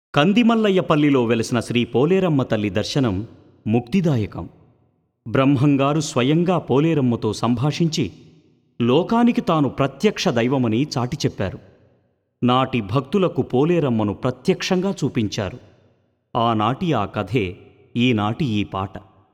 కందిమల్లయ్యపల్లిలో వెలసిన శ్రీ పోలేరమ్మ తల్లి దర్శనం ముక్తిదాయకం బ్రహ్మంగారు స్వయంగా పోలేరమ్మతో సంభాషించి లోకానికి తాను ప్రత్యక్ష దైవమని చాటి చెప్పారు నాటి భక్తులకు పోలేరమ్మను ప్రత్యక్షంగా చూపించారు ఆనాటి ఆ కథే ఈనాటి ఈ పాట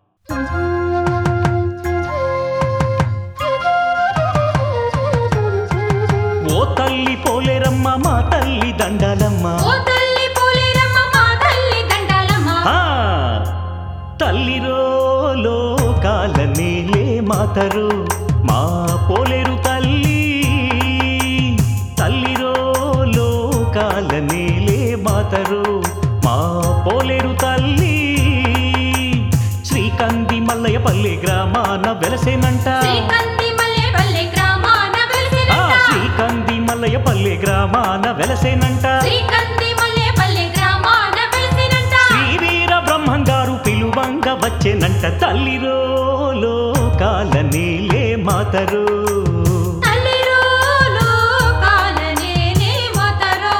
ఓ తల్లి పోలేరమ్మ మా తల్లి దండాలమ్మ ఓ తల్లి పోలేరమ్మ మా తల్లి దండాలమ్మ ఆ, తల్లిరో లోకాల నేలే మాతరు మా పోలేరు తల్లి తల్లిరో లోకాల నేలే మాతరు మా పోలేరు తల్లి శ్రీకంది మల్లయ్య పల్లె గ్రామాన వెలసేనంట శ్రీకంది మల్లెపల్లి గ్రామాన ఆ, వెలిసినంట శ్రీకంది మల్లయ్య పల్లె గ్రామాన వెలసేనంట శ్రీకంది మల్లెపల్లి గ్రామాన వెలిసినంట శ్రీవీర బ్రహ్మంగారు పిలువంగ వచ్చెనంట తల్లిరో లోకాల నీలే మాతరు తల్లిరో లోకాల నేనే మాతరో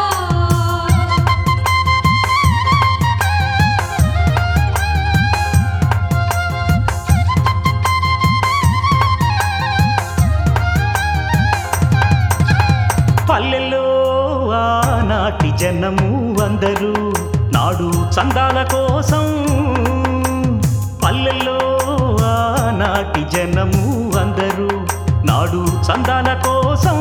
పల్లెల్లో ఆనాటి జనము అందరూ నాడు చందాల కోసం పల్లెల్లో ఆనాటి జనము అందరూ నాడు చందాల కోసం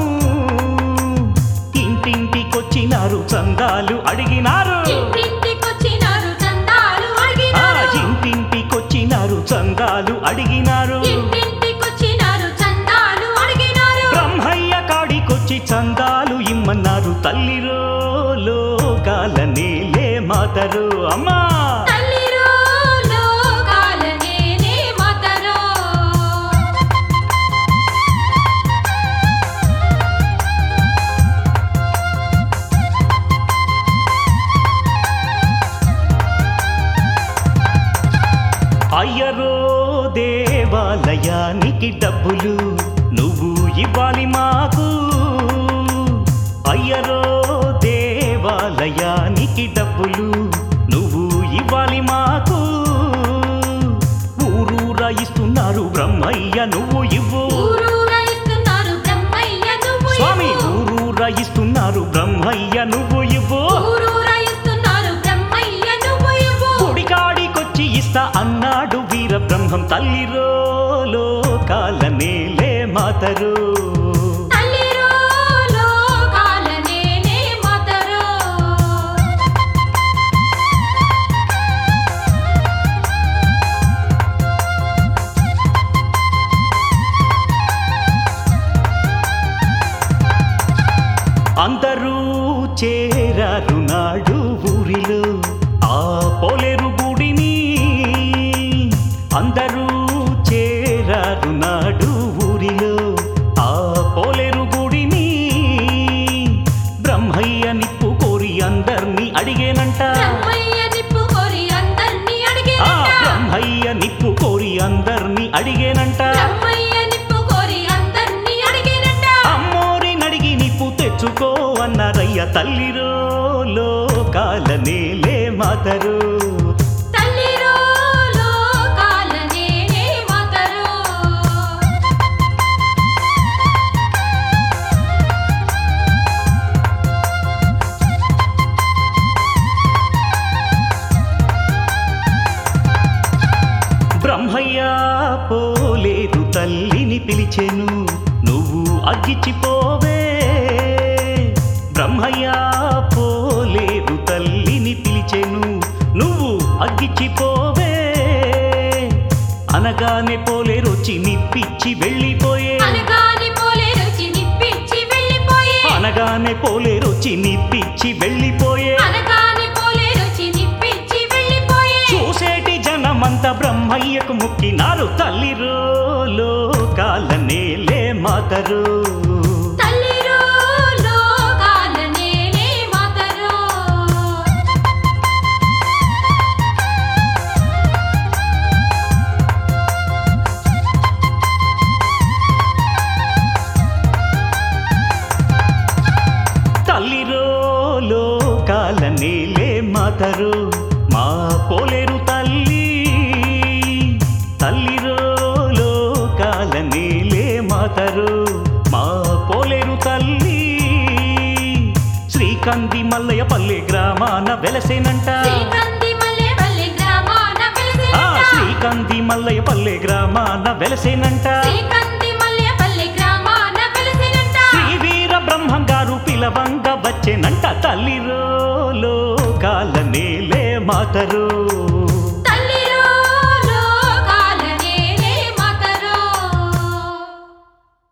ఇంటింటికొచ్చినారు చందాలు అడిగినారు ఇంటింటికొచ్చినారు చందాలు ఆ అడిగినారు ఇంటింటికొచ్చినారు చందాలు అడిగినారు ఇంటింటికొచ్చినారు చందాలు అడిగినారు బ్రహ్మయ్య కాడికొచ్చి చందాలు ఇమ్మన్నారు తల్లిరో లోకాల నీలే మాతరు అమ్మా తల్లిరో లోకాల నేనే మాతరో అయ్యరో దేవాలయానికి డబ్బులు నువ్వు ఇవ్వాలి మాకు అయ్యరో దేవాలయానికి డబ్బులు నువ్వు ఇవ్వాలి మాకు ఊరూరా ఇస్తున్నారు బ్రహ్మయ్య నువ్వు ఇవ్వు ఊరూరా ఇస్తున్నారు బ్రహ్మయ్య నువ్వు స్వామి ఇవ్వు. ఊరూరా ఇస్తున్నారు బ్రహ్మయ్య నువ్వు ఇవ్వు ఊరూరా ఇస్తున్నారు బ్రహ్మయ్య నువ్వు ఇవ్వు. గుడికాడికొచ్చి ఇస్తా అన్నాడు వీర బ్రహ్మం తల్లిరో లోకాల నేలే మాతరు తల్లిరో లోకాల నేనే మాతరో అందరూ చేరారు నాడు ఊరిలో ఆ పోలేరు గుడిని అందరూ చేరారు నాడు ఊరిలో ఆ పోలేరు గుడిని బ్రహ్మయ్య నిప్పు కోరి అందర్నీ అడిగేనంట బ్రహ్మయ్య నిప్పు కోరి అందర్నీ ఆ అడిగేనంట. బ్రహ్మయ్య నిప్పు కోరి అందర్నీ అడిగేనంట బ్రహ్మయ్య నిప్పు కోరి అందర్నీ అడిగేనంట. అమ్మోరి నడిగి నిప్పు తెచ్చుకో అన్నారయ్య తల్లిరో లోకాల నేలే మాతరు తల్లిరో లోకాల నేనే మాతరో బ్రహ్మయ్య పోలేదు తల్లిని పిలిచెను నువ్వు అగ్గిచ్చిపోవే బ్రహ్మయ్య పోలేదు తల్లిని పిలిచెను నువ్వు అగ్గిచ్చిపోవే అనగానే పోలేరొచ్చి నిప్పిచ్చి వెళ్ళిపోయే అనగాని పోలే రుచి నిప్పిచ్చి వెళ్ళిపోయే అనగానే పోలేరొచ్చి నిప్పిచ్చి వెళ్ళిపోయే అనగాని పోలే రుచి నిప్పిచ్చి వెళ్ళిపోయే చూసేటి జనమంతా బ్రహ్మయ్యకు ముక్కినారు తల్లిరో లోకాల నేలే మాతరు తల్లిరో లోకాల నేనే మాతరో తల్లిరో లోకాల నేలే మాతరు మాతరు మా పోలేరు తల్లి తల్లిరో లోకాల నీలే మాతరు మా పోలేరు తల్లి శ్రీకంది మల్లయ్య పల్లె గ్రామాన వెలసేనంట శ్రీకంది మల్లెపల్లి గ్రామాన ఆ, వెలిసినంట. శ్రీకంది మల్లయ్య పల్లె గ్రామాన వెలసేనంట శ్రీకంది మల్లెపల్లి గ్రామాన వెలిసినంట. శ్రీ వీర బ్రహ్మంగారు పిలవంగా వచ్చేనంట తల్లిరో లోకాల నేలే మాతరు